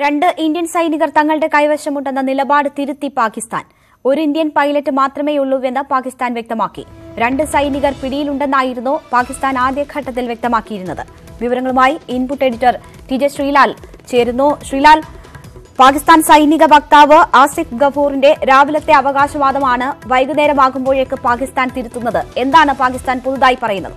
രണ്ട് ഇന്ത്യൻ സൈനികർ തങ്ങളുടെ കൈവശമുണ്ടെന്ന നിലപാട് തിരുത്തി പാകിസ്ഥാൻ ഒരു ഇന്ത്യൻ പൈലറ്റ് മാത്രമേയുള്ളൂവെന്ന് പാകിസ്ഥാൻ വ്യക്തമാക്കി രണ്ട് സൈനികർ പിടിയിലുണ്ടെന്നായിരുന്നു പാകിസ്ഥാൻ ആദ്യഘട്ടത്തിൽ വ്യക്തമാക്കിയിരുന്നത് വിവരങ്ങളുമായി input editor T J Srilal ചേരുന്നു ശ്രീലാൽ പാകിസ്ഥാൻ സൈനിക വക്താവ് ആസിഫ് ഗഫൂറിന്റെ രാവിലത്തെ അവകാശവാദമാണ് വൈകുന്നേരമാകുമ്പോഴേക്ക് പാകിസ്ഥാൻ തിരുത്തുന്നത് എന്താണ് പാകിസ്ഥാൻ പുതുതായി പറയുന്നത്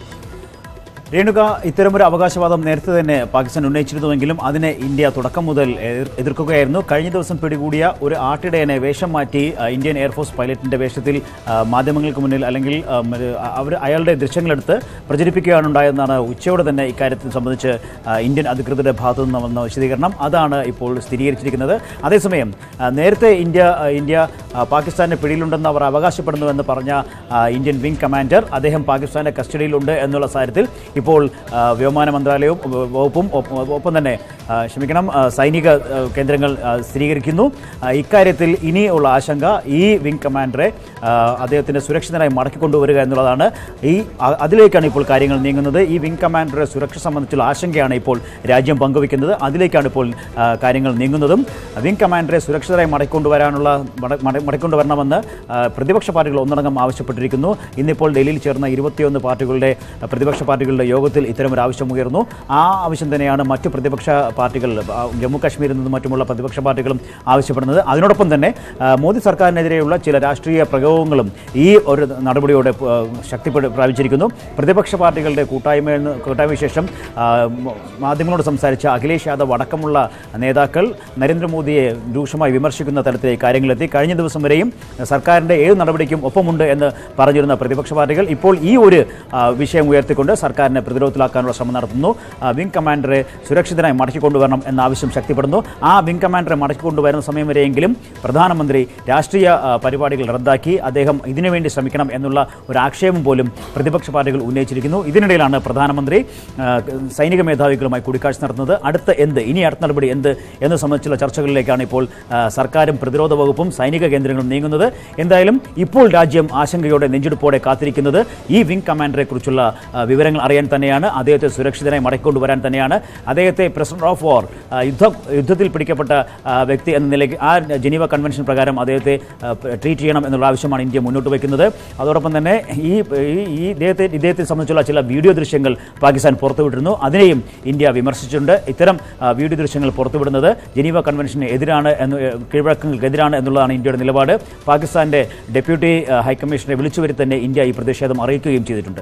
രേണുക ഇത്തരമൊരു അവകാശവാദം നേരത്തെ തന്നെ പാകിസ്ഥാൻ ഉന്നയിച്ചിരുന്നുവെങ്കിലും അതിനെ ഇന്ത്യ തുടക്കം മുതൽ എതിർ- എതിർക്കുകയായിരുന്നു കഴിഞ്ഞ ദിവസം പിടികൂടിയ ഒരു ആട്ടിടയനെ വേഷം മാറ്റി ആ, ഇന്ത്യൻ എയർഫോഴ്സ് പൈലറ്റിന്റെ വേഷത്തിൽ ആ, മാധ്യമങ്ങൾക്ക് മുന്നിൽ അല്ലെങ്കിൽ അവർ അയാളുടെ ദൃശ്യങ്ങളെടുത്ത് പ്രചരിപ്പിക്കുകയാണ് ഉണ്ടായതെന്നാണ് ഉച്ചയോടെ തന്നെ ഇക്കാര്യത്തിൽ സംബന്ധിച്ച് ആ, ഇന്ത്യൻ അധികൃതരുടെ ഭാഗത്തു നിന്ന് വന്ന വിശദീകരണം അതാണ് ഇപ്പോൾ സ്ഥിരീകരിച്ചിരിക്കുന്നത് അതേസമയം ആ, നേരത്തെ ഇന്ത്യ ആ, ഇന്ത്യ ആ, പാകിസ്ഥാന്റെ പിടിയിലുണ്ടെന്ന് അവർ അവകാശപ്പെടുന്നുവെന്ന് പറഞ്ഞ ആ, ഇന്ത്യൻ വിംഗ് കമാൻഡർ അദ്ദേഹം പാകിസ്ഥാന്റെ കസ്റ്റഡിയിലുണ്ട് എന്നുള്ള സാഹചര്യത്തിൽ ഇപ്പോൾ ആ, വ്യോമയാന മന്ത്രാലയവും വ- വകുപ്പും ഒപ്പ- ഒപ്പം തന്നെ ആ, ക്ഷമിക്കണം ആ, സൈനിക ആ, കേന്ദ്രങ്ങൾ ആ, സ്ഥിരീകരിക്കുന്നു ആ, ഇക്കാര്യത്തിൽ ഇനിയുള്ള ആശങ്ക ഈ വിംഗ് കമാൻഡറെ ആ, അദ്ദേഹത്തിന്റെ സുരക്ഷിതനായി മടക്കിക്കൊണ്ടുവരിക എന്നുള്ളതാണ് ഈ അ- അതിലേക്കാണ് ഇപ്പോൾ കാര്യങ്ങൾ നീങ്ങുന്നത് ഈ വിംഗ് കമാൻഡറുടെ സുരക്ഷ സംബന്ധിച്ചുള്ള ആശങ്കയാണ് ഇപ്പോൾ രാജ്യം പങ്കുവെക്കുന്നത് അതിലേക്കാണ് ഇപ്പോൾ ആ, കാര്യങ്ങൾ നീങ്ങുന്നതും വിംഗ് കമാൻഡറെ സുരക്ഷിതരായി മടക്കിക്കൊണ്ടുവരാനുള്ള മട- മട- മടക്കിക്കൊണ്ടുവരണമെന്ന് ആ, പ്രതിപക്ഷ പാർട്ടികൾ ഒന്നടങ്കം ആവശ്യപ്പെട്ടിരിക്കുന്നു ഇന്നിപ്പോൾ ഡൽഹിയിൽ ചേർന്ന ഇരുപത്തിയൊന്ന് പാർട്ടികളുടെ ആ, പ്രതിപക്ഷ പാർട്ടികളുടെ യോഗത്തിൽ ഇത്തരമൊരു ആവശ്യം ഉയർന്നു ആ ആവശ്യം തന്നെയാണ് മറ്റു പ്രതിപക്ഷ പാർട്ടികൾ ആ, ജമ്മു കാശ്മീരിൽ നിന്നും മറ്റുമുള്ള പ്രതിപക്ഷ പാർട്ടികളും ആവശ്യപ്പെടുന്നത് അതിനോടൊപ്പം തന്നെ ആ, മോദി സർക്കാരിനെതിരെയുള്ള ചില രാഷ്ട്രീയ പ്രയോഗങ്ങളും ഈ ഒരു നടപടിയോടെ ആ, ശക്തി പ്ര- പ്രാപിച്ചിരിക്കുന്നു പ്രതിപക്ഷ പാർട്ടികളുടെ കൂട്ടായ്മ കൂട്ടായ്മയ്ക്ക് ശേഷം ആ, മ- മാധ്യമങ്ങളോട് സംസാരിച്ച അഖിലേഷ് യാദവ് അടക്കമുള്ള നേതാക്കൾ നരേന്ദ്രമോദിയെ രൂക്ഷമായി വിമർശിക്കുന്ന തലത്തിലേക്ക് കാര്യങ്ങളെത്തി കഴിഞ്ഞ ദിവസം വരെയും സർക്കാരിന്റെ ഏത് നടപടിക്കും ഒപ്പമുണ്ട് എന്ന് പറഞ്ഞിരുന്ന പ്രതിപക്ഷ പാർട്ടികൾ ഇപ്പോൾ ഈ ഒരു ആ, വിഷയം ഉയർത്തിക്കൊണ്ട് സർക്കാരിനെ പ്രതിരോധത്തിലാക്കാനുള്ള ശ്രമം നടത്തുന്നു ആ, വിംഗ് കമാൻഡറെ സുരക്ഷിതനായി മടക്കിക്കൊണ്ടുവരണം എന്ന ആവശ്യം ശക്തിപ്പെടുന്നു ആ വിംഗ് കമാൻഡറെ മടക്കിക്കൊണ്ടുവരുന്ന സമയം വരെയെങ്കിലും പ്രധാനമന്ത്രി രാഷ്ട്രീയ ആ, പരിപാടികൾ റദ്ദാക്കി അദ്ദേഹം ഇതിനുവേണ്ടി ശ്രമിക്കണം എന്നുള്ള ഒരു ആക്ഷേപം പോലും പ്രതിപക്ഷ പാർട്ടികൾ ഉന്നയിച്ചിരിക്കുന്നു ഇതിനിടയിലാണ് പ്രധാനമന്ത്രി ആ, സൈനിക മേധാവികളുമായി കൂടിക്കാഴ്ച നടത്തുന്നത് അടുത്ത എന്ത് ഇനി അടുത്ത നടപടി എന്ത് എന്ന് സംബന്ധിച്ചുള്ള ചർച്ചകളിലേക്കാണ് ഇപ്പോൾ ആ, സർക്കാരും പ്രതിരോധ വകുപ്പും സൈനിക കേന്ദ്രങ്ങളും നീങ്ങുന്നത് എന്തായാലും ഇപ്പോൾ രാജ്യം ആശങ്കയോടെ നെഞ്ചെടുപ്പോടെ കാത്തിരിക്കുന്നത് ഈ വിംഗ് കമാൻഡറെ കുറിച്ചുള്ള ആ, വിവരങ്ങൾ അറിയാൻ തന്നെയാണ് അദ്ദേഹത്തെ സുരക്ഷിതനായി മടക്കൊണ്ടുവരാൻ തന്നെയാണ് അദ്ദേഹത്തെ പ്രസിഡന്റ് ഓഫ് വാർ യുദ്ധം യുദ്ധത്തിൽ പിടിക്കപ്പെട്ട ആ, വ്യക്തി എന്ന നിലയ്ക്ക് ആ ജനീവ കൺവെൻഷൻ പ്രകാരം അദ്ദേഹത്തെ ആ, ട്രീറ്റ് ചെയ്യണം എന്നുള്ള ആവശ്യമാണ് ഇന്ത്യ മുന്നോട്ട് വയ്ക്കുന്നത് അതോടൊപ്പം തന്നെ ഈ ഈ- ഈ ഇദ്ദേഹത്തെ ഇദ്ദേഹത്തെ സംബന്ധിച്ചുള്ള ചില വീഡിയോ ദൃശ്യങ്ങൾ പാകിസ്ഥാൻ പുറത്തുവിട്ടിരുന്നു അതിനെയും ഇന്ത്യ വിമർശിച്ചിട്ടുണ്ട് ഇത്തരം ആ, വീഡിയോ ദൃശ്യങ്ങൾ പുറത്തുവിടുന്നത് ജനീവ കൺവെൻഷന് എതിരാണ് എന്ന് കീഴ്വഴക്കങ്ങൾക്കെതിരാണ് എന്നുള്ളതാണ് ഇന്ത്യയുടെ നിലപാട് പാകിസ്ഥാന്റെ ഡെപ്യൂട്ടി ആ, ഹൈക്കമ്മീഷണറെ വിളിച്ചുവരുത്തി തന്നെ ഇന്ത്യ ഈ പ്രതിഷേധം അറിയിക്കുകയും ചെയ്തിട്ടുണ്ട്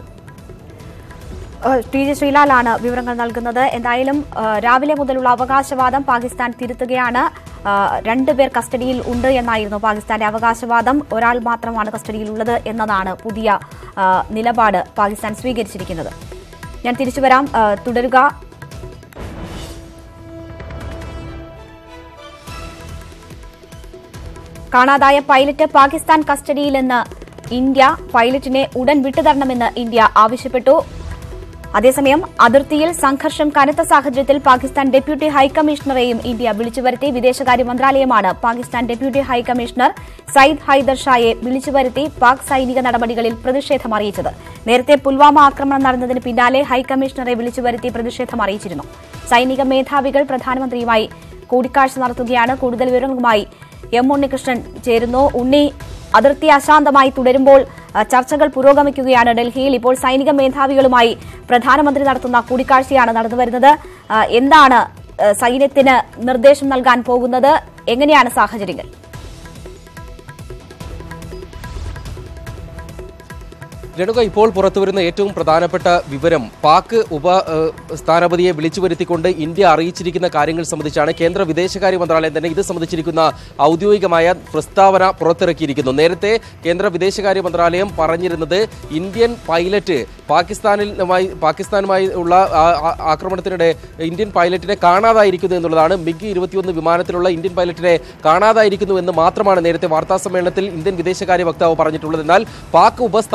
ഏഹ് ടി ജെ ശ്രീലാലാണ് വിവരങ്ങൾ നൽകുന്നത് എന്തായാലും ഏഹ് രാവിലെ മുതലുള്ള അവകാശവാദം പാകിസ്ഥാൻ തിരുത്തുകയാണ് ഏഹ് രണ്ടുപേർ കസ്റ്റഡിയിൽ ഉണ്ട് എന്നായിരുന്നു പാകിസ്ഥാന്റെ അവകാശവാദം ഒരാൾ മാത്രമാണ് കസ്റ്റഡിയിലുള്ളത് എന്നതാണ് പുതിയ ഏഹ് നിലപാട് പാകിസ്ഥാൻ സ്വീകരിച്ചിരിക്കുന്നത് ഞാൻ തിരിച്ചു വരാം ഏഹ് തുടരുക കാണാതായ പൈലറ്റ് പാകിസ്ഥാൻ കസ്റ്റഡിയിലെന്ന് ഇന്ത്യ പൈലറ്റിനെ ഉടൻ വിട്ടുതരണമെന്ന് ഇന്ത്യ ആവശ്യപ്പെട്ടു അതേസമയം അതിർത്തിയിൽ സംഘർഷം കനത്ത സാഹചര്യത്തിൽ പാകിസ്ഥാൻ ഡെപ്യൂട്ടി ഹൈക്കമ്മീഷണറെയും ഇന്ത്യ വിളിച്ചുവരുത്തി വിദേശകാര്യ മന്ത്രാലയമാണ് പാകിസ്ഥാൻ ഡെപ്യൂട്ടി ഹൈക്കമ്മീഷണർ സയ്യിദ് ഹൈദർ ഷായെ വിളിച്ചുവരുത്തി പാക് സൈനിക നടപടികളിൽ പ്രതിഷേധം അറിയിച്ചത് നേരത്തെ പുൽവാമ ആക്രമണം നടന്നതിന് പിന്നാലെ ഹൈക്കമ്മീഷണറെ വിളിച്ചുവരുത്തി പ്രതിഷേധം അറിയിച്ചിരുന്നു സൈനിക മേധാവികൾ പ്രധാനമന്ത്രിയുമായി കൂടിക്കാഴ്ച നടത്തുകയാണ് കൂടുതൽ വിവരങ്ങളുമായി എം ഉണ്ണികൃഷ്ണൻ ചേരുന്നു ഉണ്ണി അതിർത്തി അശാന്തമായി തുടരുമ്പോൾ അഹ്, ചർച്ചകൾ പുരോഗമിക്കുകയാണ് ഡൽഹിയിൽ ഇപ്പോൾ സൈനിക മേധാവികളുമായി പ്രധാനമന്ത്രി നടത്തുന്ന കൂടിക്കാഴ്ചയാണ് നടന്നുവരുന്നത് അഹ്, എന്താണ് അഹ്, സൈന്യത്തിന് നിർദ്ദേശം നൽകാൻ പോകുന്നത് എങ്ങനെയാണ് സാഹചര്യങ്ങൾ രേണുക ഇപ്പോൾ പുറത്തുവരുന്ന ഏറ്റവും പ്രധാനപ്പെട്ട വിവരം പാക് ഉപ ഏഹ്, സ്ഥാനപതിയെ വിളിച്ചു വരുത്തിക്കൊണ്ട് ഇന്ത്യ അറിയിച്ചിരിക്കുന്ന കാര്യങ്ങൾ സംബന്ധിച്ചാണ് കേന്ദ്ര വിദേശകാര്യ മന്ത്രാലയം തന്നെ ഇത് സംബന്ധിച്ചിരിക്കുന്ന ഔദ്യോഗികമായ പ്രസ്താവന പുറത്തിറക്കിയിരിക്കുന്നു നേരത്തെ കേന്ദ്ര വിദേശകാര്യ മന്ത്രാലയം പറഞ്ഞിരുന്നത് ഇന്ത്യൻ പൈലറ്റ് പാകിസ്ഥാനിലുമായി പാകിസ്ഥാനുമായി ഉള്ള ആ- ആ- ആക്രമണത്തിനിടെ ഇന്ത്യൻ പൈലറ്റിനെ കാണാതായിരിക്കുന്നു എന്നുള്ളതാണ് മിഗ് ഇരുപത്തിയൊന്ന് വിമാനത്തിലുള്ള ഇന്ത്യൻ പൈലറ്റിനെ കാണാതായിരിക്കുന്നു എന്ന് മാത്രമാണ് നേരത്തെ വാർത്താ സമ്മേളനത്തിൽ ഇന്ത്യൻ വിദേശകാര്യ വക്താവ് പറഞ്ഞിട്ടുള്ളത് എന്നാൽ പാക് ഉപസ്ഥാനപതി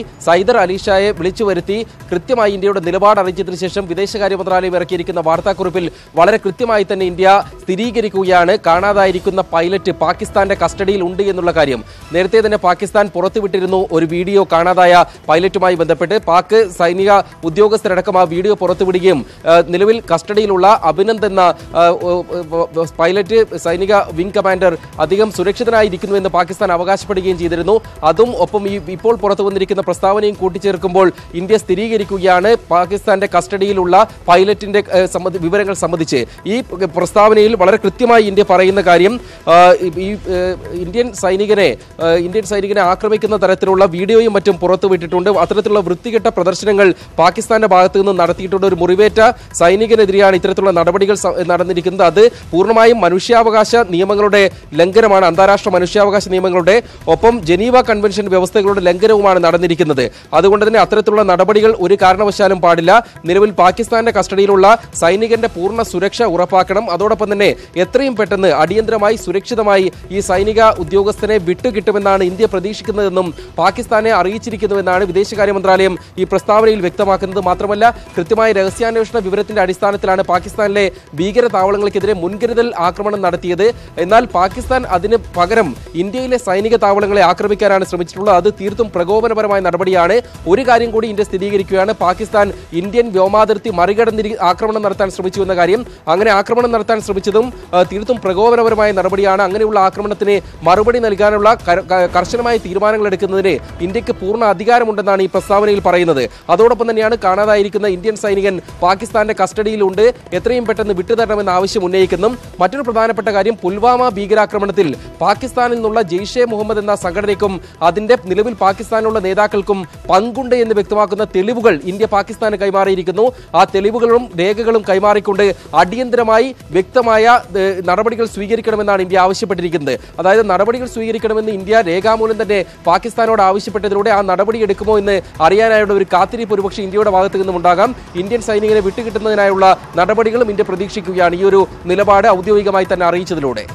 സൈദർ അലീഷായെ വിളിച്ചു വരുത്തി കൃത്യമായി ഇന്ത്യയുടെ നിലപാട് അറിയിച്ചതിന് ശേഷം വിദേശകാര്യ മന്ത്രാലയം ഇറക്കിയിരിക്കുന്ന വാർത്താക്കുറിപ്പിൽ വളരെ കൃത്യമായി തന്നെ ഇന്ത്യ സ്ഥിരീകരിക്കുകയാണ് കാണാതായിരിക്കുന്ന പൈലറ്റ് പാകിസ്ഥാന്റെ കസ്റ്റഡിയിൽ ഉണ്ട് എന്നുള്ള കാര്യം നേരത്തെ തന്നെ പാകിസ്ഥാൻ പുറത്തുവിട്ടിരുന്നു ഒരു വീഡിയോ കാണാതായ പൈലറ്റുമായി ബന്ധപ്പെട്ട് പാക് സൈനിക ഉദ്യോഗസ്ഥരടക്കം ആ വീഡിയോ പുറത്തുവിടുകയും ആ, നിലവിൽ കസ്റ്റഡിയിലുള്ള അഭിനന്ദ് എന്ന ആ, ഓ, ഓ, പൈലറ്റ് സൈനിക വിംഗ് കമാൻഡർ അധികം സുരക്ഷിതനായിരിക്കുന്നു എന്ന് പാകിസ്ഥാൻ അവകാശപ്പെടുകയും ചെയ്തിരുന്നു അതും ഒപ്പം ഈ ഇപ്പോൾ പുറത്തു വന്നിരിക്കുന്ന പ്രസ്താവനയും കൂട്ടിച്ചേർക്കുമ്പോൾ ഇന്ത്യ സ്ഥിരീകരിക്കുകയാണ് പാകിസ്ഥാന്റെ കസ്റ്റഡിയിലുള്ള പൈലറ്റിന്റെ ഏഹ്, സംബന്ധി- വിവരങ്ങൾ സംബന്ധിച്ച് ഈ പ്രസ്താവനയിൽ വളരെ കൃത്യമായി ഇന്ത്യ പറയുന്ന കാര്യം ആ, ഈ- ഈ ഏഹ്, ഇന്ത്യൻ സൈനികനെ ഏഹ്, ഇന്ത്യൻ സൈനികനെ ആക്രമിക്കുന്ന തരത്തിലുള്ള വീഡിയോയും മറ്റും പുറത്തുവിട്ടിട്ടുണ്ട് അത്തരത്തിലുള്ള വൃത്തികെട്ട പ്രദർശനങ്ങൾ പാകിസ്ഥാന്റെ ഭാഗത്തു നിന്ന് നടത്തിയിട്ടുണ്ട് ഒരു മുറിവേറ്റ സൈനികനെതിരെയാണ് ഇത്തരത്തിലുള്ള നടപടികൾ സ- നടന്നിരിക്കുന്നത് അത് പൂർണ്ണമായും മനുഷ്യാവകാശ നിയമങ്ങളുടെ ലംഘനമാണ് അന്താരാഷ്ട്ര മനുഷ്യാവകാശ നിയമങ്ങളുടെ ഒപ്പം ജനീവ കൺവെൻഷൻ വ്യവസ്ഥകളുടെ ലംഘനവുമാണ് നടന്നിരിക്കുന്നത് അതുകൊണ്ട് തന്നെ അത്തരത്തിലുള്ള നടപടികൾ ഒരു കാരണവശാലും പാടില്ല നിലവിൽ പാകിസ്ഥാന്റെ കസ്റ്റഡിയിലുള്ള സൈനികന്റെ പൂർണ്ണ സുരക്ഷ ഉറപ്പാക്കണം അതോടൊപ്പം തന്നെ എത്രയും പെട്ടെന്ന് അടിയന്തരമായി സുരക്ഷിതമായി ഈ സൈനിക ഉദ്യോഗസ്ഥനെ വിട്ടുകിട്ടുമെന്നാണ് ഇന്ത്യ പ്രതീക്ഷിക്കുന്നതെന്നും പാകിസ്ഥാനെ അറിയിച്ചിരിക്കുന്നുവെന്നാണ് വിദേശകാര്യ മന്ത്രാലയം ഈ പ്രസ്താവനയിൽ വ്യക്തമാക്കുന്നത് മാത്രമല്ല കൃത്യമായ രഹസ്യാന്വേഷണ വിവരത്തിന്റെ അടിസ്ഥാനത്തിലാണ് പാകിസ്ഥാനിലെ ഭീകര താവളങ്ങൾക്കെതിരെ മുൻകരുതൽ ആക്രമണം നടത്തിയത് എന്നാൽ പാകിസ്ഥാൻ അതിന് പകരം ഇന്ത്യയിലെ സൈനിക താവളങ്ങളെ ആക്രമിക്കാനാണ് ശ്രമിച്ചിട്ടുള്ളത് അത് തീർത്തും പ്രകോപനപരമായ നടപടിയാണ് ഒരു കാര്യം കൂടി ഇന്ത്യ സ്ഥിരീകരിക്കുകയാണ് പാകിസ്ഥാൻ ഇന്ത്യൻ വ്യോമാതിർത്തി മറികടന്നിരി ആക്രമണം നടത്താൻ ശ്രമിച്ചു എന്ന കാര്യം അങ്ങനെ ആക്രമണം നടത്താൻ ശ്രമിച്ചതും ആ, തീർത്തും പ്രകോപനപരമായ നടപടിയാണ് അങ്ങനെയുള്ള ആക്രമണത്തിന് മറുപടി നൽകാനുള്ള കര- ക- കർശനമായ തീരുമാനങ്ങൾ എടുക്കുന്നതിന് ഇന്ത്യക്ക് പൂർണ്ണ അധികാരമുണ്ടെന്നാണ് ഈ പ്രസ്താവനയിൽ പറയുന്നത് അതോടൊപ്പം തന്നെയാണ് കാണാതായിരിക്കുന്ന ഇന്ത്യൻ സൈനികൻ പാകിസ്ഥാന്റെ കസ്റ്റഡിയിലുണ്ട് എത്രയും പെട്ടെന്ന് വിട്ടുതരണമെന്ന ആവശ്യം ഉന്നയിക്കുന്നു മറ്റൊരു പ്രധാനപ്പെട്ട കാര്യം പുൽവാമ ഭീകരാക്രമണത്തിൽ പാകിസ്ഥാനിൽ നിന്നുള്ള ജെയ്ഷെ മുഹമ്മദ് എന്ന സംഘടനയ്ക്കും അതിന്റെ നിലവിൽ പാകിസ്ഥാനിലുള്ള നേതാക്കൾക്കും പങ്കുണ്ട് എന്ന് വ്യക്തമാക്കുന്ന തെളിവുകൾ ഇന്ത്യ പാകിസ്ഥാന് കൈമാറിയിരിക്കുന്നു ആ തെളിവുകളും രേഖകളും കൈമാറിക്കൊണ്ട് അടിയന്തരമായി വ്യക്തമായ ഏഹ്, നടപടികൾ സ്വീകരിക്കണമെന്നാണ് ഇന്ത്യ ആവശ്യപ്പെട്ടിരിക്കുന്നത് അതായത് നടപടികൾ സ്വീകരിക്കണമെന്ന് ഇന്ത്യ രേഖാമൂലം തന്നെ പാകിസ്ഥാനോട് ആവശ്യപ്പെട്ടതിലൂടെ ആ നടപടി എടുക്കുമോ എന്ന് അറിയാനായുള്ള ഒരു കാത്തിരിപ്പ് ഒരുപക്ഷെ ഇന്ത്യയുടെ ഭാഗത്തു നിന്നും ഉണ്ടാകാം ഇന്ത്യൻ സൈനികനെ വിട്ടുകിട്ടുന്നതിനായുള്ള നടപടികളും ഇന്ത്യ പ്രതീക്ഷിക്കുകയാണ് ഈ ഒരു നിലപാട് ഔദ്യോഗികമായി തന്നെ അറിയിച്ചതിലൂടെ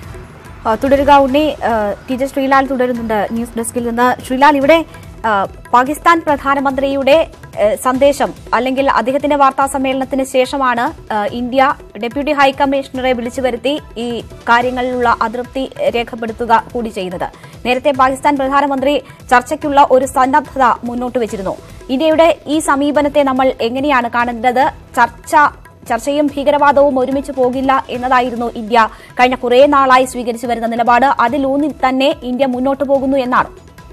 ആ, തുടരുക ഉണ്ണി ആ, ടി ജെ ശ്രീലാൽ തുടരുന്നുണ്ട് ന്യൂസ് ഡെസ്കിൽ നിന്ന് ശ്രീലാൽ ഇവിടെ ആ, പാകിസ്ഥാൻ പ്രധാനമന്ത്രിയുടെ ഏ, സന്ദേശം അല്ലെങ്കിൽ അദ്ദേഹത്തിന്റെ വാർത്താ സമ്മേളനത്തിന് ശേഷമാണ് ആ, ഇന്ത്യ ഡെപ്യൂട്ടി ഹൈക്കമ്മീഷണറെ വിളിച്ചു വരുത്തി ഈ കാര്യങ്ങളിലുള്ള അതൃപ്തി രേഖപ്പെടുത്തുക കൂടി ചെയ്യുന്നത് നേരത്തെ പാകിസ്ഥാൻ പ്രധാനമന്ത്രി ചർച്ചയ്ക്കുള്ള ഒരു സന്നദ്ധത മുന്നോട്ട് വെച്ചിരുന്നു ഇന്ത്യയുടെ ഈ സമീപനത്തെ നമ്മൾ എങ്ങനെയാണ് കാണേണ്ടത് ചർച്ച ചർച്ചയും ഭീകരവാദവും ഒരുമിച്ച് പോകില്ല എന്നതായിരുന്നു ഇന്ത്യ കഴിഞ്ഞ കുറേ നാളായി സ്വീകരിച്ചു വരുന്ന നിലപാട് അതിലൂന്നി തന്നെ ഇന്ത്യ മുന്നോട്ട് പോകുന്നു എന്നാണ്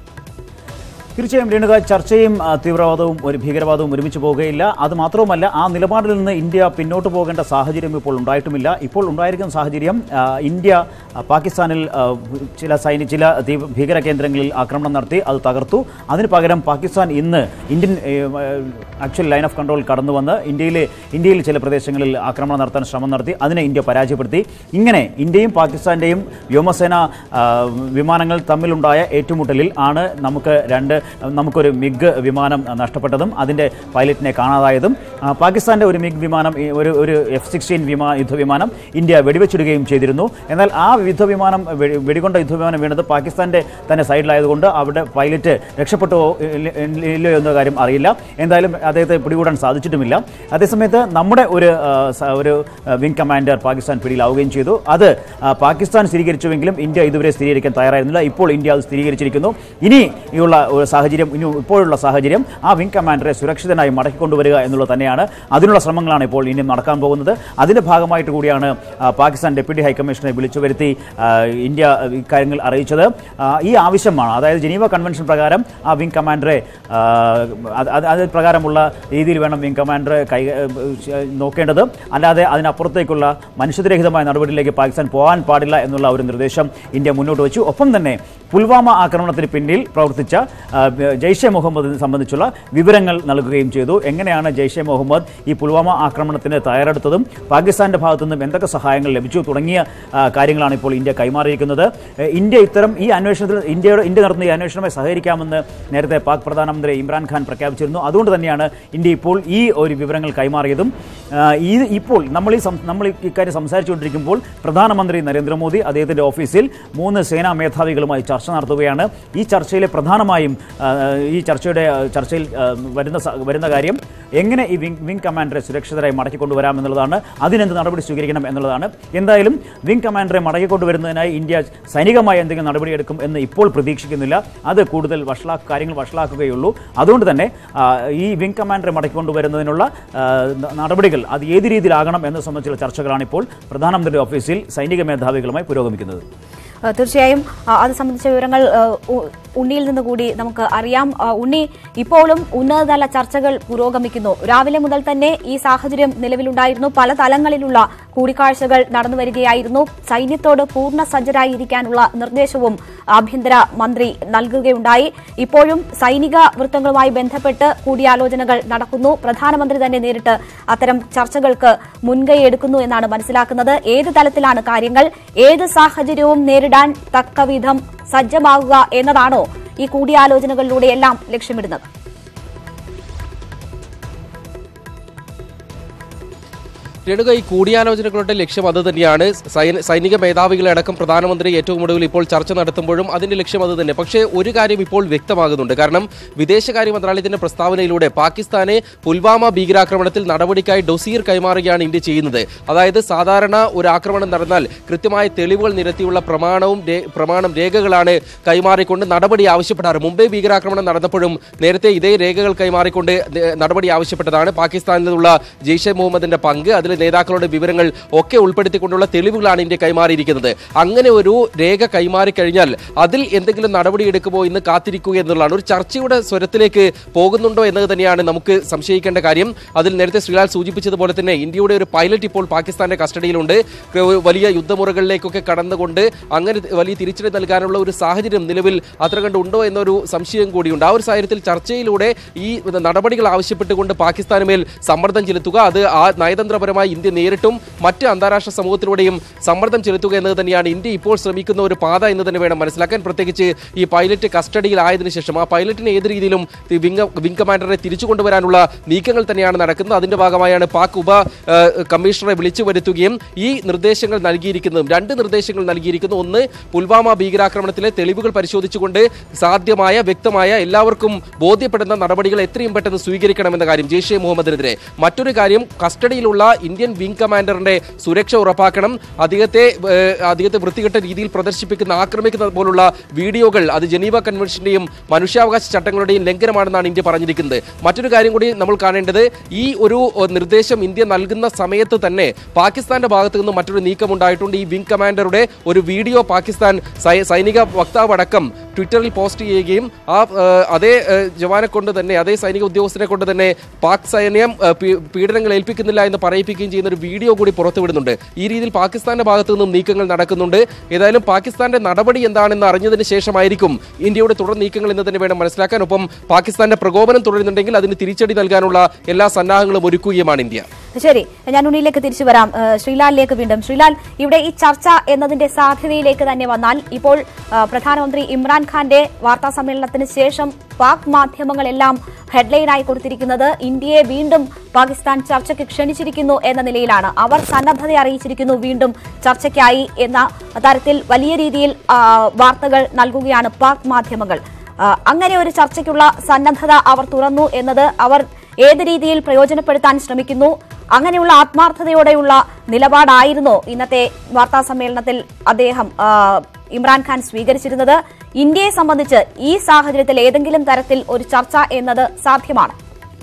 തീർച്ചയായും രേണുക ചർച്ചയും ആ, തീവ്രവാദവും ഒരു ഭീകരവാദവും ഒരുമിച്ച് പോകുകയില്ല അത് മാത്രവുമല്ല ആ നിലപാടിൽ നിന്ന് ഇന്ത്യ പിന്നോട്ട് പോകേണ്ട സാഹചര്യം ഇപ്പോൾ ഉണ്ടായിട്ടുമില്ല ഇപ്പോൾ ഉണ്ടായിരിക്കുന്ന സാഹചര്യം ആ, ഇന്ത്യ ആ, പാകിസ്ഥാനിൽ ആ, ചില സൈനിക ചില തീവ്ര- ഭീകര കേന്ദ്രങ്ങളിൽ ആക്രമണം നടത്തി അത് തകർത്തു അതിന് പകരം പാകിസ്ഥാൻ ഇന്ന് Indian actual line of control കടന്നു വന്ന് ഇന്ത്യയിലെ ഇന്ത്യയിൽ ചില പ്രദേശങ്ങളിൽ ആക്രമണം നടത്താൻ ശ്രമം നടത്തി അതിനെ ഇന്ത്യ പരാജയപ്പെടുത്തി ഇങ്ങനെ ഇന്ത്യയും പാകിസ്ഥാന്റെയും വ്യോമസേന ആ, വിമാനങ്ങൾ തമ്മിലുണ്ടായ ഏറ്റുമുട്ടലിൽ ആണ് നമുക്ക് രണ്ട് നമുക്കൊരു മിഗ് വിമാനം നഷ്ടപ്പെട്ടതും അതിൻ്റെ പൈലറ്റിനെ കാണാതായതും ആ, പാകിസ്ഥാന്റെ ഒരു മിഗ് വിമാനം ഈ ഒരു ഒരു എഫ് സിക്സ്റ്റീൻ വിമാ യുദ്ധവിമാനം ഇന്ത്യ വെടിവെച്ചിടുകയും ചെയ്തിരുന്നു എന്നാൽ ആ യുദ്ധവിമാനം വെടി- വെടികൊണ്ട യുദ്ധവിമാനം വീണത് പാകിസ്ഥാന്റെ തന്നെ സൈഡിലായതുകൊണ്ട് അവിടെ പൈലറ്റ് രക്ഷപ്പെട്ടോ ഇല്ല- ഇല്ലയോ എന്ന കാര്യം അറിയില്ല എന്തായാലും അദ്ദേഹത്തെ പിടികൂടാൻ സാധിച്ചിട്ടുമില്ല അതേസമയത്ത് നമ്മുടെ ഒരു ആ, സ- ഒരു വിംഗ് കമാൻഡർ പാകിസ്ഥാൻ പിടിയിലാവുകയും ചെയ്തു അത് ആ, പാകിസ്ഥാൻ സ്ഥിരീകരിച്ചുവെങ്കിലും ഇന്ത്യ ഇതുവരെ സ്ഥിരീകരിക്കാൻ തയ്യാറായിരുന്നില്ല ഇപ്പോൾ ഇന്ത്യ അത് സ്ഥിരീകരിച്ചിരിക്കുന്നു ഇനി ഉള്ള ഒരു സാഹചര്യം ഇനി ഇപ്പോഴുള്ള സാഹചര്യം ആ വിംഗ് കമാൻഡറെ സുരക്ഷിതനായി മടക്കിക്കൊണ്ടുവരിക എന്നുള്ളത് തന്നെയാണ് അതിനുള്ള ശ്രമങ്ങളാണ് ഇപ്പോൾ ഇനി നടക്കാൻ പോകുന്നത് അതിന്റെ ഭാഗമായിട്ട് കൂടിയാണ് ആ, പാകിസ്ഥാൻ ഡെപ്യൂട്ടി ഹൈക്കമ്മീഷണറെ വിളിച്ചു വരുത്തി ആ, ഇന്ത്യ ഇക്കാര്യങ്ങൾ അറിയിച്ചത് ആ, ഈ ആവശ്യമാണ് അതായത് ജനീവ കൺവെൻഷൻ പ്രകാരം ആ വിംഗ് കമാൻഡറെ ആ, അത് അത് അത് പ്രകാരമുള്ള രീതിയിൽ വേണം വിംഗ് കമാൻഡറെ കൈ ഏഹ്, നോക്കേണ്ടത് അല്ലാതെ അതിനപ്പുറത്തേക്കുള്ള മനുഷ്യരഹിതമായ നടപടിയിലേക്ക് പാകിസ്ഥാൻ പോകാൻ പാടില്ല എന്നുള്ള ഒരു നിർദ്ദേശം ഇന്ത്യ മുന്നോട്ട് വെച്ചു ഒപ്പം തന്നെ പുൽവാമ ആക്രമണത്തിന് പിന്നിൽ പ്രവർത്തിച്ച ആ, ജെയ്ഷെ മുഹമ്മദിനെ സംബന്ധിച്ചുള്ള വിവരങ്ങൾ നൽകുകയും ചെയ്തു എങ്ങനെയാണ് ജെയ്ഷെ മുഹമ്മദ് ഈ പുൽവാമ ആക്രമണത്തിന് തയ്യാറെടുത്തതും പാകിസ്ഥാന്റെ ഭാഗത്തു നിന്നും എന്തൊക്കെ സഹായങ്ങൾ ലഭിച്ചു തുടങ്ങിയ ആ, കാര്യങ്ങളാണ് ഇപ്പോൾ ഇന്ത്യ കൈമാറിയിരിക്കുന്നത് ഏഹ്, ഇന്ത്യ ഇത്തരം ഈ അന്വേഷണത്തിൽ ഇന്ത്യയുടെ ഇന്ത്യ നടത്തുന്ന ഈ അന്വേഷണമായി സഹകരിക്കാമെന്ന് നേരത്തെ പാക് പ്രധാനമന്ത്രി ഇമ്രാൻഖാൻ പ്രഖ്യാപിച്ചിരുന്നു അതുകൊണ്ട് തന്നെയാണ് ഇന്ത്യ ഇപ്പോൾ ഈ ഒരു വിവരങ്ങൾ കൈമാറിയതും ആ, ഈ ഇപ്പോൾ നമ്മൾ ഈ സം- നമ്മൾ ഈ ഇക്കാര്യം സംസാരിച്ചുകൊണ്ടിരിക്കുമ്പോൾ പ്രധാനമന്ത്രി നരേന്ദ്രമോദി അദ്ദേഹത്തിന്റെ ഓഫീസിൽ മൂന്ന് സേനാ മേധാവികളുമായി ചർച്ച നടത്തുകയാണ് ഈ ചർച്ചയിലെ പ്രധാനമായും ആ, ഈ ചർച്ചയുടെ ആ, ചർച്ചയിൽ ആ, വരുന്ന സ- വരുന്ന കാര്യം എങ്ങനെ ഈ വിംഗ് വിംഗ് കമാൻഡറെ സുരക്ഷിതരായി മടക്കിക്കൊണ്ടുവരാം എന്നുള്ളതാണ് അതിനെന്ത് നടപടി സ്വീകരിക്കണം എന്നുള്ളതാണ് എന്തായാലും വിംഗ് കമാൻഡറെ മടക്കിക്കൊണ്ടുവരുന്നതിനായി ഇന്ത്യ സൈനികമായി എന്തെങ്കിലും നടപടിയെടുക്കും എന്ന് ഇപ്പോൾ പ്രതീക്ഷിക്കുന്നില്ല അത് കൂടുതൽ വഷളാ കാര്യങ്ങൾ വഷളാക്കുകയുള്ളൂ അതുകൊണ്ട് തന്നെ ആ, ഈ വിംഗ് കമാൻഡറെ മടക്കിക്കൊണ്ടുവരുന്നതിനുള്ള ആ, ന- നടപടികൾ അത് ഏത് രീതിയിലാകണം എന്നത് സംബന്ധിച്ചുള്ള ചർച്ചകളാണ് ഇപ്പോൾ പ്രധാനമന്ത്രിയുടെ ഓഫീസിൽ സൈനിക മേധാവികളുമായി പുരോഗമിക്കുന്നത് ആ, തീർച്ചയായും ആ, അത് സംബന്ധിച്ച വിവരങ്ങൾ ആ, ഉ- ഉണ്ണിയിൽ നിന്ന് കൂടി നമുക്ക് അറിയാം ആ, ഉണ്ണി ഇപ്പോഴും ഉന്നതതല ചർച്ചകൾ പുരോഗമിക്കുന്നു രാവിലെ മുതൽ തന്നെ ഈ സാഹചര്യം നിലവിലുണ്ടായിരുന്നു പല തലങ്ങളിലുള്ള കൂടിക്കാഴ്ചകൾ നടന്നു വരികയായിരുന്നു സൈന്യത്തോട് പൂർണ്ണ സജ്ജരായിരിക്കാനുള്ള നിർദ്ദേശവും ആഭ്യന്തര മന്ത്രി നൽകുകയുണ്ടായി ഇപ്പോഴും സൈനിക വൃത്തങ്ങളുമായി ബന്ധപ്പെട്ട് കൂടിയാലോചനകൾ നടക്കുന്നു പ്രധാനമന്ത്രി തന്നെ നേരിട്ട് അത്തരം ചർച്ചകൾക്ക് മുൻകൈ എടുക്കുന്നു എന്നാണ് മനസ്സിലാക്കുന്നത് ഏത് തലത്തിലാണ് കാര്യങ്ങൾ ഏത് സാഹചര്യവും നേരിടാൻ തക്കവിധം സജ്ജമാകുക എന്നതാണോ ഈ കൂടിയാലോചനകളിലൂടെയെല്ലാം ലക്ഷ്യമിടുന്നത് രേണുക ഈ കൂടിയാലോചനകളുടെ ലക്ഷ്യം അത് തന്നെയാണ് സൈന- സൈനിക മേധാവികളെ അടക്കം പ്രധാനമന്ത്രി ഏറ്റവും ഒടുവിൽ ഇപ്പോൾ ചർച്ച നടത്തുമ്പോഴും അതിന്റെ ലക്ഷ്യം അത് തന്നെ പക്ഷേ ഒരു കാര്യം ഇപ്പോൾ വ്യക്തമാകുന്നുണ്ട് കാരണം വിദേശകാര്യ മന്ത്രാലയത്തിന്റെ പ്രസ്താവനയിലൂടെ പാകിസ്ഥാനെ പുൽവാമ ഭീകരാക്രമണത്തിൽ നടപടിക്കായി ഡൊസീർ കൈമാറുകയാണ് ഇന്ത്യ ചെയ്യുന്നത് അതായത് സാധാരണ ഒരു ആക്രമണം നടന്നാൽ കൃത്യമായ തെളിവുകൾ നിരത്തിയുള്ള പ്രമാണവും രേ- പ്രമാണം രേഖകളാണ് കൈമാറിക്കൊണ്ട് നടപടി ആവശ്യപ്പെടാറ് മുംബൈ ഭീകരാക്രമണം നടന്നപ്പോഴും നേരത്തെ ഇതേ രേഖകൾ കൈമാറിക്കൊണ്ട് ദേ- നടപടി ആവശ്യപ്പെട്ടതാണ് പാകിസ്ഥാനിൽ നിന്നുള്ള ജെയ്ഷെ മുഹമ്മദിന്റെ പങ്ക് അതിലെ നേതാക്കളുടെ വിവരങ്ങൾ ഒക്കെ ഉൾപ്പെടുത്തിക്കൊണ്ടുള്ള തെളിവുകളാണ് ഇന്ത്യ കൈമാറിയിരിക്കുന്നത് അങ്ങനെ ഒരു രേഖ കൈമാറി കഴിഞ്ഞാൽ അതിൽ എന്തെങ്കിലും നടപടി എടുക്കുമോ എന്ന് കാത്തിരിക്കുക എന്നുള്ളതാണ് ഒരു ചർച്ചയുടെ സ്വരത്തിലേക്ക് പോകുന്നുണ്ടോ എന്നത് തന്നെയാണ് നമുക്ക് സംശയിക്കേണ്ട കാര്യം അതിൽ നേരത്തെ ശ്രീലാൽ സൂചിപ്പിച്ചതുപോലെ തന്നെ ഇന്ത്യയുടെ ഒരു പൈലറ്റ് ഇപ്പോൾ പാകിസ്ഥാന്റെ കസ്റ്റഡിയിലുണ്ട് ക- വലിയ യുദ്ധമുറകളിലേക്കൊക്കെ കടന്നുകൊണ്ട് അങ്ങനെ വലിയ തിരിച്ചടി നൽകാനുള്ള ഒരു സാഹചര്യം നിലവിൽ അത്ര കണ്ട് ഉണ്ടോ എന്നൊരു സംശയം കൂടിയുണ്ട് ആ ഒരു സാഹചര്യത്തിൽ ചർച്ചയിലൂടെ ഈ നടപടികൾ ആവശ്യപ്പെട്ടുകൊണ്ട് പാകിസ്ഥാന് മേൽ സമ്മർദ്ദം ചെലുത്തുക അത് ആ നയതന്ത്രപരമായി ഇന്ത്യ നേരിട്ടും മറ്റ് അന്താരാഷ്ട്ര സമൂഹത്തിലൂടെയും സമ്മർദ്ദം ചെലുത്തുക എന്നത് തന്നെയാണ് ഇന്ത്യ ഇപ്പോൾ ശ്രമിക്കുന്ന ഒരു പാത എന്ന് തന്നെ വേണം മനസ്സിലാക്കാൻ പ്രത്യേകിച്ച് ഈ പൈലറ്റ് കസ്റ്റഡിയിലായതിനു ശേഷം ആ പൈലറ്റിനെ ഏത് രീതിയിലും ഈ വിംഗ് വിംഗ് കമാൻഡറെ തിരിച്ചു കൊണ്ടുവരാനുള്ള നീക്കങ്ങൾ തന്നെയാണ് നടക്കുന്നത് അതിന്റെ ഭാഗമായാണ് പാക് ഉപ ആ, കമ്മീഷണറെ വിളിച്ചു വരുത്തുകയും ഈ നിർദ്ദേശങ്ങൾ നൽകിയിരിക്കുന്നതും രണ്ട് നിർദ്ദേശങ്ങൾ നൽകിയിരിക്കുന്നു ഒന്ന് പുൽവാമ ഭീകരാക്രമണത്തിലെ തെളിവുകൾ പരിശോധിച്ചുകൊണ്ട് സാധ്യമായ വ്യക്തമായ എല്ലാവർക്കും ബോധ്യപ്പെടുന്ന നടപടികൾ എത്രയും പെട്ടെന്ന് സ്വീകരിക്കണമെന്ന കാര്യം ജെയ്ഷെ മുഹമ്മദിനെതിരെ മറ്റൊരു കാര്യം കസ്റ്റഡിയിലുള്ള ഇന്ത്യൻ വിംഗ് കമാൻഡറിന്റെ സുരക്ഷ ഉറപ്പാക്കണം അദ്ദേഹത്തെ ഏഹ്, അദ്ദേഹത്തെ വൃത്തികെട്ട രീതിയിൽ പ്രദർശിപ്പിക്കുന്ന ആക്രമിക്കുന്ന പോലുള്ള വീഡിയോകൾ അത് ജനീവ കൺവെൻഷന്റെയും മനുഷ്യാവകാശ ചട്ടങ്ങളുടെയും ലംഘനമാണെന്നാണ് ഇന്ത്യ പറഞ്ഞിരിക്കുന്നത് മറ്റൊരു കാര്യം കൂടി നമ്മൾ കാണേണ്ടത് ഈ ഒരു ഏഹ്, നിർദ്ദേശം ഇന്ത്യ നൽകുന്ന സമയത്ത് തന്നെ പാകിസ്ഥാന്റെ ഭാഗത്തു നിന്ന് മറ്റൊരു നീക്കം ഉണ്ടായിട്ടുണ്ട് ഈ വിംഗ് കമാൻഡറുടെ ഒരു വീഡിയോ പാകിസ്ഥാൻ സൈ- സൈനിക വക്താവ് അടക്കം ട്വിറ്ററിൽ പോസ്റ്റ് ചെയ്യുകയും ആ ഏഹ്, അതേ ഏഹ്, ജവാനെ കൊണ്ട് തന്നെ അതേ സൈനിക ഉദ്യോഗസ്ഥനെ കൊണ്ട് തന്നെ പാക് സൈന്യം ഏഹ്, പീ- പീഡനങ്ങൾ ഏൽപ്പിക്കുന്നില്ല എന്ന് പറയിപ്പിക്കുകയും ചെയ്യുന്ന ഒരു വീഡിയോ കൂടി പുറത്തുവിടുന്നുണ്ട് ഈ രീതിയിൽ പാകിസ്ഥാന്റെ ഭാഗത്തു നിന്നും നീക്കങ്ങൾ നടക്കുന്നുണ്ട് ഏതായാലും പാകിസ്ഥാന്റെ നടപടി എന്താണെന്ന് അറിഞ്ഞതിന് ശേഷമായിരിക്കും ഇന്ത്യയുടെ തുടർ നീക്കങ്ങൾ എന്ന് തന്നെ വേണം മനസ്സിലാക്കാൻ ഒപ്പം പാകിസ്ഥാന്റെ പ്രകോപനം തുടരുന്നുണ്ടെങ്കിൽ അതിന് തിരിച്ചടി നൽകാനുള്ള എല്ലാ സന്നാഹങ്ങളും ഒരുക്കുകയുമാണ് ഇന്ത്യ ശരി ഞാൻ ഉണ്ണിയിലേക്ക് തിരിച്ചു വരാം ഏഹ് ശ്രീലാലിലേക്ക് വീണ്ടും ശ്രീലാൽ ഇവിടെ ഈ ചർച്ച എന്നതിന്റെ സാധ്യതയിലേക്ക് തന്നെ വന്നാൽ ഇപ്പോൾ ഏഹ് പ്രധാനമന്ത്രി ഇമ്രാൻഖാന്റെ വാർത്താ സമ്മേളനത്തിന് ശേഷം പാക് മാധ്യമങ്ങളെല്ലാം ഹെഡ്ലൈനായി കൊടുത്തിരിക്കുന്നത് ഇന്ത്യയെ വീണ്ടും പാകിസ്ഥാൻ ചർച്ചയ്ക്ക് ക്ഷണിച്ചിരിക്കുന്നു എന്ന നിലയിലാണ് അവർ സന്നദ്ധത അറിയിച്ചിരിക്കുന്നു വീണ്ടും ചർച്ചയ്ക്കായി എന്ന തരത്തിൽ വലിയ രീതിയിൽ ആ, വാർത്തകൾ നൽകുകയാണ് പാക് മാധ്യമങ്ങൾ ആ, അങ്ങനെ ഒരു ചർച്ചയ്ക്കുള്ള സന്നദ്ധത അവർ തുറന്നു എന്നത് അവർ ഏത് രീതിയിൽ പ്രയോജനപ്പെടുത്താൻ ശ്രമിക്കുന്നു അങ്ങനെയുള്ള ആത്മാർത്ഥതയോടെയുള്ള നിലപാടായിരുന്നോ ഇന്നത്തെ വാർത്താ സമ്മേളനത്തിൽ അദ്ദേഹം ആ, ഇമ്രാൻഖാൻ സ്വീകരിച്ചിരുന്നത് ഇന്ത്യയെ സംബന്ധിച്ച് ഈ സാഹചര്യത്തിൽ ഏതെങ്കിലും തരത്തിൽ ഒരു ചർച്ച എന്നത് സാധ്യമാണ്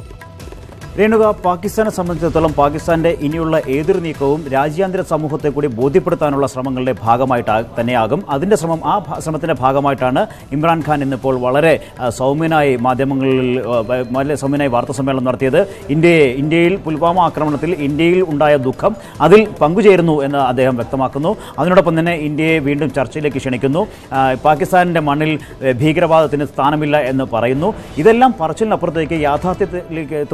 രേണുക പാകിസ്ഥാനെ സംബന്ധിച്ചിടത്തോളം പാകിസ്ഥാന്റെ ഇനിയുള്ള ഏതൊരു നീക്കവും രാജ്യാന്തര സമൂഹത്തെ കൂടി ബോധ്യപ്പെടുത്താനുള്ള ശ്രമങ്ങളുടെ ഭാഗമായിട്ട് തന്നെയാകും അതിന്റെ ശ്രമം ആ ഭ- ശ്രമത്തിന്റെ ഭാഗമായിട്ടാണ് ഇമ്രാൻഖാൻ ഇന്നിപ്പോൾ വളരെ ആ, സൗമ്യനായി മാധ്യമങ്ങളിൽ ആ, വ- വളരെ സൗമ്യനായി വാർത്താ സമ്മേളനം നടത്തിയത് ഇന്ത്യയെ ഇന്ത്യയിൽ പുൽവാമ ആക്രമണത്തിൽ ഇന്ത്യയിൽ ഉണ്ടായ ദുഃഖം അതിൽ പങ്കുചേരുന്നു എന്ന് അദ്ദേഹം വ്യക്തമാക്കുന്നു അതിനോടൊപ്പം തന്നെ ഇന്ത്യയെ വീണ്ടും ചർച്ചയിലേക്ക് ക്ഷണിക്കുന്നു ആ, പാകിസ്ഥാനിന്റെ മണ്ണിൽ ഏ, ഭീകരവാദത്തിന് സ്ഥാനമില്ല എന്ന് പറയുന്നു ഇതെല്ലാം പറച്ചിലിനപ്പുറത്തേക്ക് യാഥാർത്ഥ്യത്തിലേക്ക് എത്തുമ്പോഴാണ്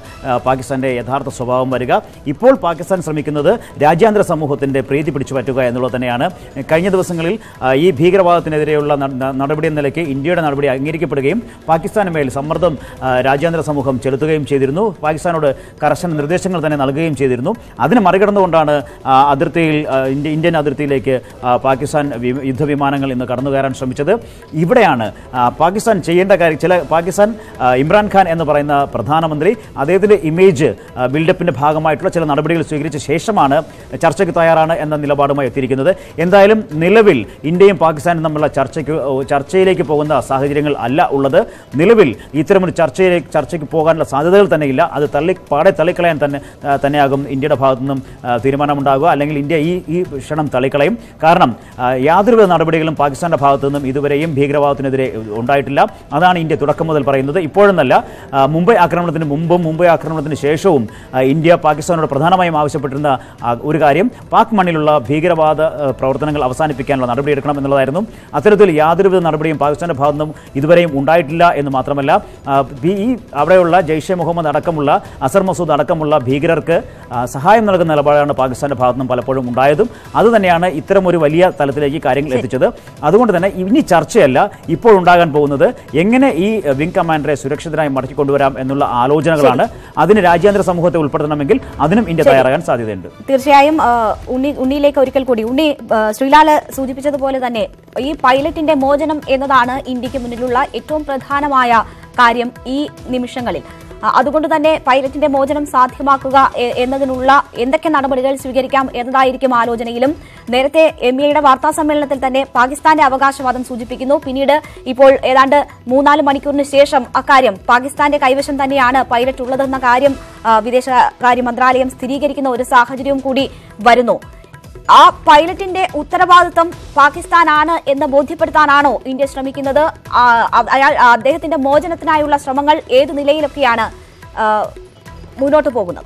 ആ, പാകിസ്ഥാന്റെ യഥാർത്ഥ സ്വഭാവം വരിക ഇപ്പോൾ പാകിസ്ഥാൻ ശ്രമിക്കുന്നത് രാജ്യാന്തര സമൂഹത്തിന്റെ പ്രീതി പിടിച്ചു പറ്റുക എന്നുള്ളത് തന്നെയാണ് കഴിഞ്ഞ ദിവസങ്ങളിൽ ആ, ഈ ഭീകരവാദത്തിനെതിരെയുള്ള ന- ന- നടപടി എന്ന നിലയ്ക്ക് ഇന്ത്യയുടെ നടപടി അംഗീകരിക്കപ്പെടുകയും പാകിസ്ഥാന് മേൽ സമ്മർദ്ദം ആ, രാജ്യാന്തര സമൂഹം ചെലുത്തുകയും ചെയ്തിരുന്നു പാകിസ്ഥാനോട് കർശന നിർദ്ദേശങ്ങൾ തന്നെ നൽകുകയും ചെയ്തിരുന്നു അതിന് മറികടന്നുകൊണ്ടാണ് ആ, അതിർത്തിയിൽ ആ, ഇന്ത്യ ഇന്ത്യൻ അതിർത്തിയിലേക്ക് ആ, പാകിസ്ഥാൻ വി- യുദ്ധവിമാനങ്ങൾ ഇന്ന് കടന്നു കയറാൻ ശ്രമിച്ചത് ഇവിടെയാണ് ആ, പാകിസ്ഥാൻ ചെയ്യേണ്ട കാര്യം ചില പാകിസ്ഥാൻ ആ, ഇമ്രാൻഖാൻ എന്ന് പറയുന്ന പ്രധാനമന്ത്രി അദ്ദേഹത്തിന്റെ ഇമേജ് ആ, ബിൽഡപ്പിന്റെ ഭാഗമായിട്ടുള്ള ചില നടപടികൾ സ്വീകരിച്ച ശേഷമാണ് ചർച്ചയ്ക്ക് തയ്യാറാണ് എന്ന നിലപാടുമായി എത്തിയിരിക്കുന്നത് എന്തായാലും നിലവിൽ ഇന്ത്യയും പാകിസ്ഥാനും തമ്മിലുള്ള ചർച്ചയ്ക്ക് ഓ, ചർച്ചയിലേക്ക് പോകുന്ന സാഹചര്യങ്ങൾ അല്ല ഉള്ളത് നിലവിൽ ഇത്തരമൊരു ചർച്ചയിലേക്ക് ചർച്ചയ്ക്ക് പോകാനുള്ള സാധ്യതകൾ തന്നെയില്ല അത് തള്ളി പാടെ തള്ളിക്കളയാൻ തന്നെ ആ, തന്നെയാകും ഇന്ത്യയുടെ ഭാഗത്തു നിന്നും ആ, തീരുമാനമുണ്ടാകുക അല്ലെങ്കിൽ ഇന്ത്യ ഈ ഈ ക്ഷണം തള്ളിക്കളയും കാരണം ആ, യാതൊരുവിധ നടപടികളും പാകിസ്ഥാന്റെ ഭാഗത്തു നിന്നും ഇതുവരെയും ഭീകരവാദത്തിനെതിരെ ഉണ്ടായിട്ടില്ല അതാണ് ഇന്ത്യ തുടക്കം മുതൽ പറയുന്നത് ഇപ്പോഴെന്നല്ല ആ, മുംബൈ ആക്രമണത്തിന് മുമ്പും മുംബൈ ആക്രമണത്തിന് ശേഷവും ആ, ഇന്ത്യ പാകിസ്ഥാനോട് പ്രധാനമായും ആവശ്യപ്പെട്ടിരുന്ന ആ, ഒരു കാര്യം പാക് മണ്ണിലുള്ള ഭീകരവാദ ആ, പ്രവർത്തനങ്ങൾ അവസാനിപ്പിക്കാനുള്ള നടപടിയെടുക്കണം എന്നുള്ളതായിരുന്നു അത്തരത്തിൽ യാതൊരുവിധ നടപടിയും പാകിസ്ഥാന്റെ ഭാഗത്തു നിന്നും ഇതുവരെയും ഉണ്ടായിട്ടില്ല എന്ന് മാത്രമല്ല ആ, ഭീ- ഈ അവിടെയുള്ള ജെയ്ഷെ മുഹമ്മദ് അടക്കമുള്ള അസർ മസൂദ് അടക്കമുള്ള ഭീകരർക്ക് ആ, സഹായം നൽകുന്ന നിലപാടാണ് പാകിസ്ഥാന്റെ ഭാഗത്തു നിന്നും പലപ്പോഴും ഉണ്ടായതും അതുതന്നെയാണ് ഇത്തരം ഒരു വലിയ തലത്തിലേക്ക് കാര്യങ്ങൾ എത്തിച്ചത് അതുകൊണ്ട് തന്നെ ഇനി ചർച്ചയല്ല ഇപ്പോൾ ഉണ്ടാകാൻ പോകുന്നത് എങ്ങനെ ഈ വിംഗ് കമാൻഡറെ സുരക്ഷിതരായി മടക്കിക്കൊണ്ടുവരാം എന്നുള്ള ആലോചനകളാണ് അതിന് രാജ്യാന്തര സമൂഹത്തെ ഉൾപ്പെടുത്തണമെങ്കിൽ അതിനും ഇന്ത്യ തയ്യാറാകാൻ സാധ്യതയുണ്ട് തീർച്ചയായും ആ, ഉണ്ണി ഉണ്ണിയിലേക്ക് ഒരിക്കൽ കൂടി ഉണ്ണി ആ, ശ്രീലാല് സൂചിപ്പിച്ചതുപോലെ തന്നെ ഈ പൈലറ്റിന്റെ മോചനം എന്നതാണ് ഇന്ത്യക്ക് മുന്നിലുള്ള ഏറ്റവും പ്രധാനമായ കാര്യം ഈ നിമിഷങ്ങളിൽ ആ, അതുകൊണ്ട് തന്നെ പൈലറ്റിന്റെ മോചനം സാധ്യമാക്കുക എ- എന്നതിനുള്ള എന്തൊക്കെ നടപടികൾ സ്വീകരിക്കാം എന്നതായിരിക്കും ആലോചനയിലും നേരത്തെ എം എയുടെ വാർത്താ സമ്മേളനത്തിൽ തന്നെ പാകിസ്ഥാന്റെ അവകാശവാദം സൂചിപ്പിക്കുന്നു പിന്നീട് ഇപ്പോൾ ഏതാണ്ട് മൂന്നാല് മണിക്കൂറിന് ശേഷം അക്കാര്യം പാകിസ്ഥാന്റെ കൈവശം തന്നെയാണ് പൈലറ്റ് ഉള്ളതെന്ന കാര്യം ആ, വിദേശകാര്യ മന്ത്രാലയം സ്ഥിരീകരിക്കുന്ന ഒരു സാഹചര്യവും കൂടി വരുന്നു ആ പൈലറ്റിന്റെ ഉത്തരവാദിത്വം പാകിസ്ഥാനാണ് എന്ന് ബോധ്യപ്പെടുത്താനാണോ ഇന്ത്യ ശ്രമിക്കുന്നത് ആ, അ- അയാൾ അദ്ദേഹത്തിന്റെ മോചനത്തിനായുള്ള ശ്രമങ്ങൾ ഏത് നിലയിലൊക്കെയാണ് ആ, മുന്നോട്ട് പോകുന്നത്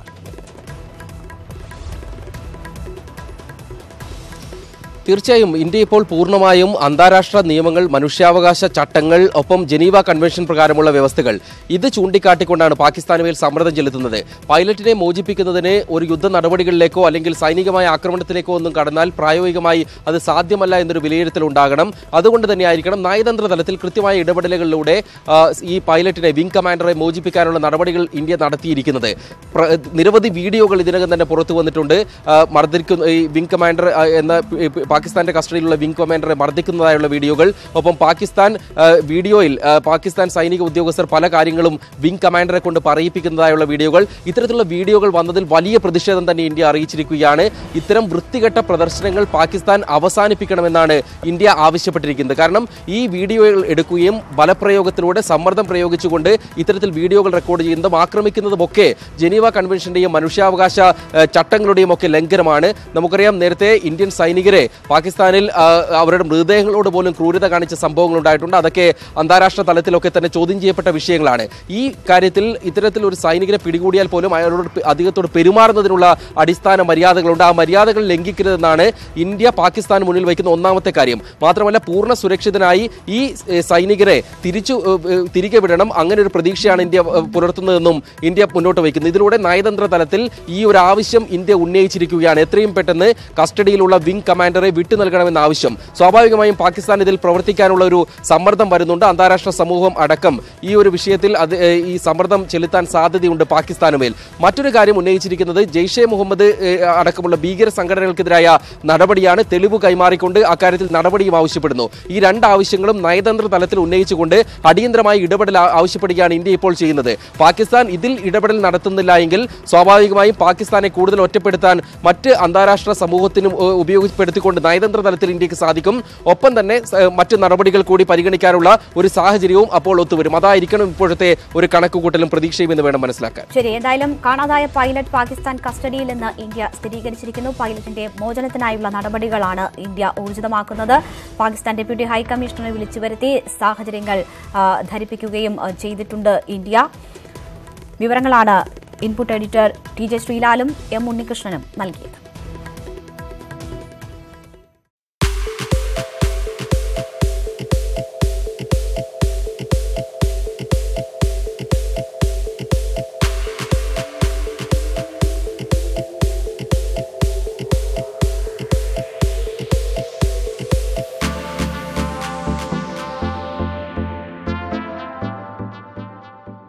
തീർച്ചയായും ഇന്ത്യ ഇപ്പോൾ പൂർണ്ണമായും അന്താരാഷ്ട്ര നിയമങ്ങൾ മനുഷ്യാവകാശ ചട്ടങ്ങൾ ഒപ്പം ജനീവ കൺവെൻഷൻ പ്രകാരമുള്ള വ്യവസ്ഥകൾ ഇത് ചൂണ്ടിക്കാട്ടിക്കൊണ്ടാണ് പാകിസ്ഥാന് മേൽ സമ്മർദ്ദം ചെലുത്തുന്നത് പൈലറ്റിനെ മോചിപ്പിക്കുന്നതിന് ഒരു യുദ്ധ നടപടികളിലേക്കോ അല്ലെങ്കിൽ സൈനികമായ ആക്രമണത്തിലേക്കോ ഒന്നും കടന്നാൽ പ്രായോഗികമായി അത് സാധ്യമല്ല എന്നൊരു വിലയിരുത്തൽ ഉണ്ടാകണം അതുകൊണ്ട് തന്നെയായിരിക്കണം നയതന്ത്ര തലത്തിൽ കൃത്യമായ ഇടപെടലുകളിലൂടെ ആ, ഈ പൈലറ്റിനെ വിംഗ് കമാൻഡറെ മോചിപ്പിക്കാനുള്ള നടപടികൾ ഇന്ത്യ നടത്തിയിരിക്കുന്നത് പ്ര- നിരവധി വീഡിയോകൾ ഇതിനകം തന്നെ പുറത്തു വന്നിട്ടുണ്ട് ആ, മർദ്ദിക്കുന്ന ഈ വിംഗ് കമാൻഡർ ആ, എന്ന പി- പി- പാകിസ്ഥാന്റെ കസ്റ്റഡിയിലുള്ള വിംഗ് കമാൻഡറെ മർദ്ദിക്കുന്നതായുള്ള വീഡിയോകൾ ഒപ്പം പാകിസ്ഥാൻ ആ, വീഡിയോയിൽ ആ, പാകിസ്ഥാൻ സൈനിക ഉദ്യോഗസ്ഥർ പല കാര്യങ്ങളും വിംഗ് കമാൻഡറെ കൊണ്ട് പറയിപ്പിക്കുന്നതായുള്ള വീഡിയോകൾ ഇത്തരത്തിലുള്ള വീഡിയോകൾ വന്നതിൽ വലിയ പ്രതിഷേധം തന്നെ ഇന്ത്യ അറിയിച്ചിരിക്കുകയാണ് ഇത്തരം വൃത്തികെട്ട പ്രദർശനങ്ങൾ പാകിസ്ഥാൻ അവസാനിപ്പിക്കണമെന്നാണ് ഇന്ത്യ ആവശ്യപ്പെട്ടിരിക്കുന്നത് കാരണം ഈ വീഡിയോകൾ എടുക്കുകയും ബലപ്രയോഗത്തിലൂടെ സമ്മർദ്ദം പ്രയോഗിച്ചുകൊണ്ട് ഇത്തരത്തിൽ വീഡിയോകൾ റെക്കോർഡ് ചെയ്യുന്നതും ആക്രമിക്കുന്നതുമൊക്കെ ജനീവ കൺവെൻഷന്റെയും മനുഷ്യാവകാശ ഏഹ്, ചട്ടങ്ങളുടെയും ഒക്കെ ലംഘനമാണ് നമുക്കറിയാം നേരത്തെ ഇന്ത്യൻ സൈനികരെ പാകിസ്ഥാനിൽ ആ, അവരുടെ മൃതദേഹങ്ങളോട് പോലും ക്രൂരത കാണിച്ച സംഭവങ്ങൾ ഉണ്ടായിട്ടുണ്ട് അതൊക്കെ അന്താരാഷ്ട്ര തലത്തിലൊക്കെ തന്നെ ചോദ്യം ചെയ്യപ്പെട്ട വിഷയങ്ങളാണ് ഈ കാര്യത്തിൽ ഇത്തരത്തിൽ ഒരു സൈനികരെ പിടികൂടിയാൽ പോലും അയാളോട് പെ- അദ്ദേഹത്തോട് പെരുമാറുന്നതിനുള്ള അടിസ്ഥാന മര്യാദകളുണ്ട് ആ മര്യാദകൾ ലംഘിക്കരുതെന്നാണ് ഇന്ത്യ പാകിസ്ഥാൻ മുന്നിൽ വയ്ക്കുന്ന ഒന്നാമത്തെ കാര്യം മാത്രമല്ല പൂർണ്ണ സുരക്ഷിതനായി ഈ ഏഹ്, സൈനികരെ തിരിച്ചു ഏഹ്, ഏഹ്, തിരികെ വിടണം അങ്ങനെ ഒരു പ്രതീക്ഷയാണ് ഇന്ത്യ ഏഹ്, പുലർത്തുന്നതെന്നും ഇന്ത്യ മുന്നോട്ട് വയ്ക്കുന്നത് ഇതിലൂടെ നയതന്ത്ര തലത്തിൽ ഈ ഒരു ആവശ്യം ഇന്ത്യ ഉന്നയിച്ചിരിക്കുകയാണ് എത്രയും പെട്ടെന്ന് കസ്റ്റഡിയിലുള്ള വിംഗ് കമാൻഡറെ വിട്ടു നൽകണമെന്ന ആവശ്യം സ്വാഭാവികമായും പാകിസ്ഥാൻ ഇതിൽ പ്രവർത്തിക്കാനുള്ള ഒരു സമ്മർദ്ദം വരുന്നുണ്ട് അന്താരാഷ്ട്ര സമൂഹം അടക്കം ഈ ഒരു വിഷയത്തിൽ അത് ഏഹ്, ഈ സമ്മർദ്ദം ചെലുത്താൻ സാധ്യതയുണ്ട് പാകിസ്ഥാന് മേൽ മറ്റൊരു കാര്യം ഉന്നയിച്ചിരിക്കുന്നത് ജെയ്ഷെ മുഹമ്മദ് ഏഹ്, അടക്കമുള്ള ഭീകര സംഘടനകൾക്കെതിരായ നടപടിയാണ് തെളിവ് കൈമാറിക്കൊണ്ട് അക്കാര്യത്തിൽ നടപടിയും ആവശ്യപ്പെടുന്നു ഈ രണ്ട് ആവശ്യങ്ങളും നയതന്ത്ര തലത്തിൽ ഉന്നയിച്ചുകൊണ്ട് അടിയന്തരമായി ഇടപെടൽ ആ- ആവശ്യപ്പെടുകയാണ് ഇന്ത്യ ഇപ്പോൾ ചെയ്യുന്നത് പാകിസ്ഥാൻ ഇതിൽ ഇടപെടൽ നടത്തുന്നില്ല എങ്കിൽ സ്വാഭാവികമായും പാകിസ്ഥാനെ കൂടുതൽ ഒറ്റപ്പെടുത്താൻ മറ്റ് അന്താരാഷ്ട്ര സമൂഹത്തിനും ഏഹ്, ഉപയോഗപ്പെടുത്തിക്കൊണ്ട് നയതന്ത്ര തലത്തിൽ ഇന്ത്യക്ക് സാധിക്കും ഒപ്പം തന്നെ സ- മറ്റ് നടപടികൾ കൂടി പരിഗണിക്കാനുള്ള ഒരു സാഹചര്യവും അപ്പോൾ ഒത്തുവരും അതായിരിക്കണം ഇപ്പോഴത്തെ ഒരു കണക്കുകൂട്ടലും പ്രതീക്ഷയും എന്ന് വേണം മനസ്സിലാക്കാൻ ശരി എന്തായാലും കാണാതായ പൈലറ്റ് പാകിസ്ഥാൻ കസ്റ്റഡിയിൽ നിന്ന് ഇന്ത്യ സ്ഥിരീകരിച്ചിരിക്കുന്നു പൈലറ്റിന്റെ മോചനത്തിനായുള്ള നടപടികളാണ് ഇന്ത്യ ഊർജിതമാക്കുന്നത് പാകിസ്ഥാൻ ഡെപ്യൂട്ടി ഹൈക്കമ്മീഷണറെ വിളിച്ചു വരുത്തി സാഹചര്യങ്ങൾ ആ, ധരിപ്പിക്കുകയും ആ, ചെയ്തിട്ടുണ്ട് ഇന്ത്യ വിവരങ്ങളാണ് ഇൻപുട്ട് എഡിറ്റർ ടി ജെ ശ്രീലാലും എം ഉണ്ണികൃഷ്ണനും നൽകിയത്